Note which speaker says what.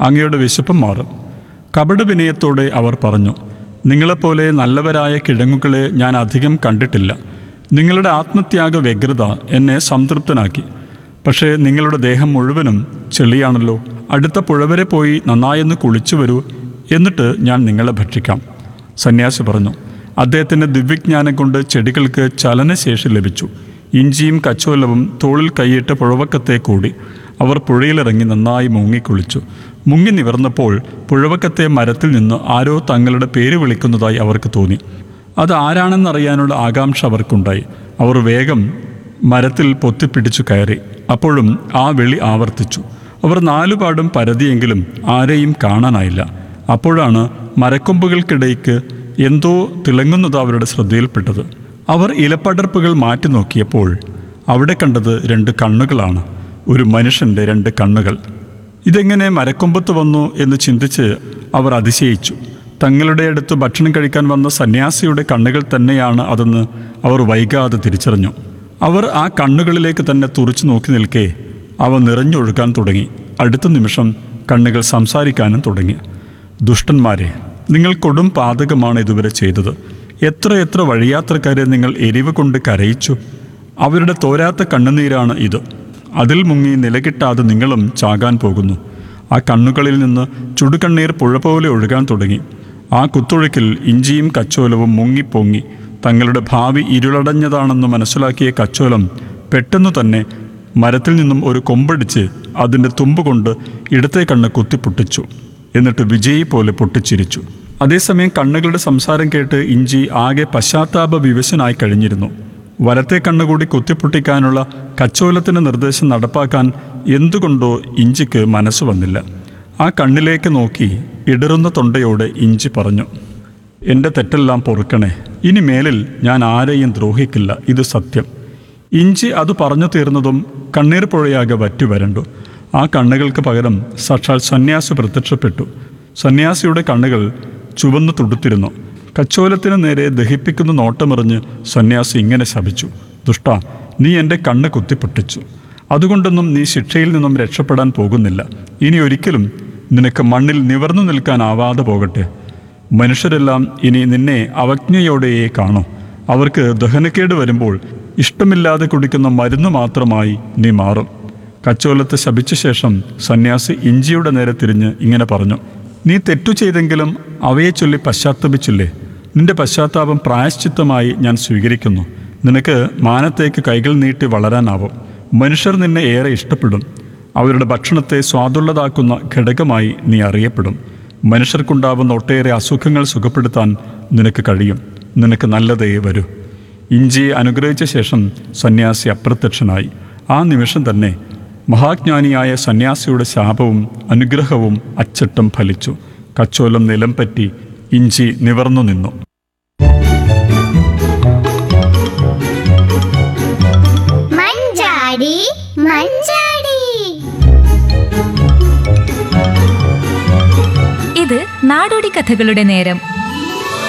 Speaker 1: അങ്ങയുടെ വിശപ്പും മാറും കപട വിനയത്തോടെ അവർ പറഞ്ഞു നിങ്ങളെപ്പോലെ നല്ലവരായ കിഴങ്ങുകളെ ഞാൻ അധികം കണ്ടിട്ടില്ല നിങ്ങളുടെ ആത്മത്യാഗ വ്യഗ്രത എന്നെ സംതൃപ്തനാക്കി പക്ഷേ നിങ്ങളുടെ ദേഹം മുഴുവനും ചെളിയാണല്ലോ അടുത്ത പുഴ വരെ പോയി നന്നായൊന്ന് കുളിച്ചു വരൂ എന്നിട്ട് ഞാൻ നിങ്ങളെ ഭക്ഷിക്കാം സന്യാസി പറഞ്ഞു അദ്ദേഹത്തിൻ്റെ ദിവ്യജ്ഞാനം കൊണ്ട് ചെടികൾക്ക് ചലനശേഷി ലഭിച്ചു ഇഞ്ചിയും കച്ചോലവും തോളിൽ കൈയിട്ട് പുഴവക്കത്തെ കൂടി അവർ പുഴയിലിറങ്ങി നന്നായി മുങ്ങിക്കുളിച്ചു മുങ്ങി നിവർന്നപ്പോൾ പുഴവക്കത്തെ മരത്തിൽ നിന്ന് ആരോ തങ്ങളുടെ പേര് വിളിക്കുന്നതായി അവർക്ക് തോന്നി അത് ആരാണെന്നറിയാനുള്ള ആകാംക്ഷ അവർക്കുണ്ടായി അവർ വേഗം മരത്തിൽ പൊത്തിപ്പിടിച്ചു കയറി അപ്പോഴും ആ വിളി ആവർത്തിച്ചു അവർ നാലുപാടും പരതിയെങ്കിലും ആരെയും കാണാനായില്ല അപ്പോഴാണ് മരക്കൊമ്പുകൾക്കിടയ്ക്ക് എന്തോ തിളങ്ങുന്നത് അവരുടെ ശ്രദ്ധയിൽപ്പെട്ടത് അവർ ഇലപ്പടർപ്പുകൾ മാറ്റി നോക്കിയപ്പോൾ അവിടെ കണ്ടത് രണ്ട് കണ്ണുകളാണ് ഒരു മനുഷ്യൻ്റെ രണ്ട് കണ്ണുകൾ ഇതെങ്ങനെ മരക്കൊമ്പത്ത് വന്നു എന്ന് ചിന്തിച്ച് അവർ അതിശയിച്ചു തങ്ങളുടെ അടുത്ത് ഭക്ഷണം കഴിക്കാൻ വന്ന സന്യാസിയുടെ കണ്ണുകൾ തന്നെയാണ് അതെന്ന് അവർ വൈകാതെ തിരിച്ചറിഞ്ഞു അവർ ആ കണ്ണുകളിലേക്ക് തന്നെ തുറച്ചു നോക്കി നിൽക്കെ അവ നിറഞ്ഞൊഴുകാൻ തുടങ്ങി അടുത്ത നിമിഷം കണ്ണുകൾ സംസാരിക്കാനും തുടങ്ങി ദുഷ്ടന്മാരെ നിങ്ങൾ കൊടും പാതകമാണ് ഇതുവരെ ചെയ്തത് എത്ര എത്ര വഴിയാത്രക്കാരെ നിങ്ങൾ എരിവ് കൊണ്ട് കരയിച്ചു അവരുടെ തോരാത്ത കണ്ണുനീരാണ് ഇത് അതിൽ മുങ്ങി നിലകിട്ടാതെ നിങ്ങളും ചാകാൻ പോകുന്നു ആ കണ്ണുകളിൽ നിന്ന് ചുടുകണ്ണീർ പുഴ പോലെ ഒഴുകാൻ തുടങ്ങി ആ കുത്തൊഴുക്കിൽ ഇഞ്ചിയും കച്ചോലവും മുങ്ങിപ്പൊങ്ങി തങ്ങളുടെ ഭാവി ഇരുളടഞ്ഞതാണെന്ന് മനസ്സിലാക്കിയ കച്ചോലം പെട്ടെന്ന് തന്നെ മരത്തിൽ നിന്നും ഒരു കൊമ്പടിച്ച് അതിൻ്റെ തുമ്പ് കൊണ്ട് ഇടത്തെ കണ്ണ് കുത്തിപ്പൊട്ടിച്ചു എന്നിട്ട് വിജയി പോലെ പൊട്ടിച്ചിരിച്ചു അതേസമയം കണ്ണുകളുടെ സംസാരം കേട്ട് ഇഞ്ചി ആകെ പശ്ചാത്താപ വിവശനായി കഴിഞ്ഞിരുന്നു വലത്തെ കണ്ണുകൂടി കുത്തിപ്പൊട്ടിക്കാനുള്ള കച്ചോലത്തിൻ്റെ നിർദ്ദേശം നടപ്പാക്കാൻ എന്തുകൊണ്ടോ ഇഞ്ചിക്ക് മനസ്സ് വന്നില്ല ആ കണ്ണിലേക്ക് നോക്കി ഇടറുന്ന തൊണ്ടയോടെ ഇഞ്ചി പറഞ്ഞു എൻ്റെ തെറ്റെല്ലാം പൊറുക്കണേ ഇനി മേലിൽ ഞാൻ ആരെയും ദ്രോഹിക്കില്ല ഇത് സത്യം ഇഞ്ചി അത് പറഞ്ഞു തീർന്നതും കണ്ണീർ പുഴയാകെ വറ്റി വരണ്ടു ആ കണ്ണുകൾക്ക് പകരം സാക്ഷാൽ സന്യാസി പ്രത്യക്ഷപ്പെട്ടു സന്യാസിയുടെ കണ്ണുകൾ ചുവന്നു തുടുത്തിരുന്നു കച്ചോലത്തിന് നേരെ ദഹിപ്പിക്കുന്ന നോട്ടമെറിഞ്ഞ് സന്യാസി ഇങ്ങനെ ശപിച്ചു ദുഷ്ട നീ എൻ്റെ കണ്ണ് കുത്തിപ്പൊട്ടിച്ചു അതുകൊണ്ടൊന്നും നീ ശിക്ഷയിൽ നിന്നും രക്ഷപ്പെടാൻ പോകുന്നില്ല ഇനി ഒരിക്കലും നിനക്ക് മണ്ണിൽ നിവർന്നു നിൽക്കാനാവാതെ പോകട്ടെ മനുഷ്യരെല്ലാം ഇനി നിന്നെ അവജ്ഞയോടെയേ കാണൂ അവർക്ക് ദഹനക്കേട് വരുമ്പോൾ ഇഷ്ടമില്ലാതെ കുടിക്കുന്ന മരുന്ന് മാത്രമായി നീ മാറും കച്ചോലത്തെ ശപിച്ച ശേഷം സന്യാസി ഇഞ്ചിയുടെ നേരെ തിരിഞ്ഞ് ഇങ്ങനെ പറഞ്ഞു നീ തെറ്റു ചെയ്തെങ്കിലും അവയെ ചൊല്ലി പശ്ചാത്തപിച്ചില്ലേ നിന്റെ പശ്ചാത്താപം പ്രായശ്ചിത്തമായി ഞാൻ സ്വീകരിക്കുന്നു നിനക്ക് മാനത്തേക്ക് കൈകൾ നീട്ടി വളരാനാവും മനുഷ്യർ നിന്നെ ഏറെ ഇഷ്ടപ്പെടും അവരുടെ ഭക്ഷണത്തെ സ്വാദുള്ളതാക്കുന്ന ഘടകമായി നീ അറിയപ്പെടും മനുഷ്യർക്കുണ്ടാവുന്ന ഒട്ടേറെ അസുഖങ്ങൾ സുഖപ്പെടുത്താൻ നിനക്ക് കഴിയും നിനക്ക് നല്ലതേ വരൂ ഇഞ്ചിയെ അനുഗ്രഹിച്ച ശേഷം സന്യാസി അപ്രത്യക്ഷനായി ആ നിമിഷം തന്നെ മഹാജ്ഞാനിയായ സന്യാസിയുടെ ശാപവും അനുഗ്രഹവും അച്ചട്ടം ഫലിച്ചു കച്ചോലം നിലം പറ്റി ഇഞ്ചി നിവർന്നു നിന്നു
Speaker 2: മഞ്ചാടി മഞ്ചാടി
Speaker 3: ഇത് നാടോടി കഥകളുടെ നേരം